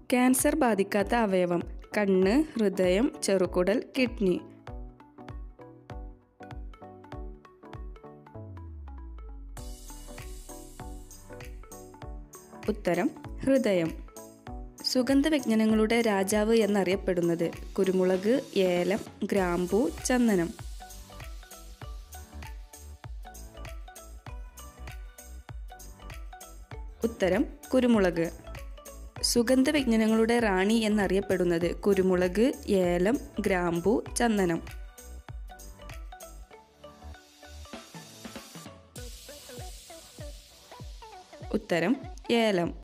cancer ബാധിക്കാത്ത അവയവം കണ്ണ് ഹൃദയം ചെറുകുടൽ കിഡ്നി ഉത്തരം ഹൃദയം സുഗന്ധവ്യഞ്ജനങ്ങളുടെ രാജാവ് എന്നറിയപ്പെടുന്നത് കുരുമുളക് ഏലം ഗ്രാമ്പൂ ചന്ദനം ഉത്തരം കുരുമുളക് സുഗന്ധവ്യഞ്ജനങ്ങളുടെ റാണി എന്നറിയപ്പെടുന്നത് കുരുമുളക് ഏലം ഗ്രാമ്പൂ ചന്ദനം ഉത്തരം ഏലം